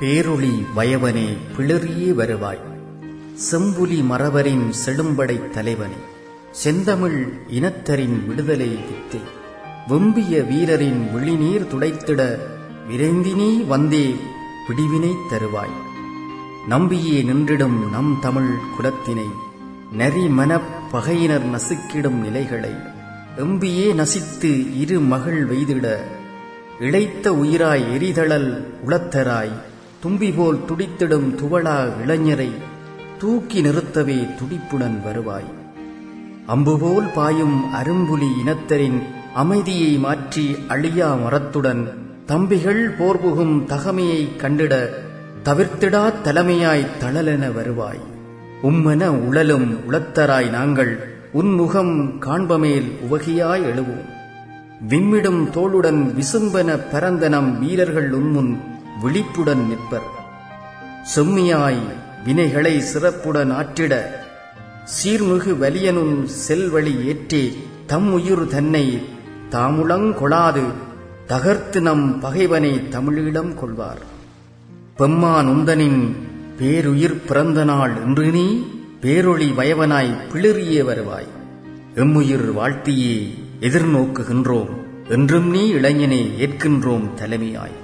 பேரொளி வயவனே பிளறியே வருவாய் செம்புலி மறவரின் செழும்படை தலைவனே செந்தமிழ் இனத்தரின் விடுதலை வித்தே வெம்பிய வீரரின் விழிநீர் துடைத்திட விரைந்தினீ வந்தே பிடிவினை தருவாய் நம்பியே நின்றிடும் நம் தமிழ் குலத்தினை நரிமனப் பகையினர் நசுக்கிடும் நிலைகளை எம்பியே நசித்து இரு மகள் வெய்திட இழைத்த உயிராய் எரிதழல் உளத்தராய் தும்பி போல் துடித்திடும் துவளா இளைஞரை தூக்கி நிறுத்தவே துடிப்புடன் வருவாய் அம்புபோல் பாயும் அரும்புலி இனத்தரின் அமைதியை மாற்றி அழியா மரத்துடன் தம்பிகள் போர்புகும் தகமையை கண்டிட தவிர்த்திடா தலைமையாய் தளலென வருவாய் உம்மென உழலும் உளத்தராய் நாங்கள் உன்முகம் காண்பமேல் உவகியாய் எழுவோம் விம்மிடும் தோளுடன் விசும்பென பரந்தனம் வீரர்கள் உன்முன் விழிப்புடன் நிற்பர் செம்மியாய் வினைகளை சிறப்புடன் ஆற்றிட சீர்மிகு வலியனும் செல்வழி ஏற்றே தம் உயிர் தன்னை தாமுளங்கொளாது தகர்த்து நம் பகைவனை தமிழீழம் கொள்வார் பெம்மான் உந்தனின் பேருயிர் பிறந்த நாள் இன்று நீ பேரொளி வயவனாய் பிளிறியே வருவாய் எம்முயிர் வாழ்த்தியே எதிர்நோக்குகின்றோம் என்றும் நீ இளைஞனே ஏற்கின்றோம் தலைமையாய்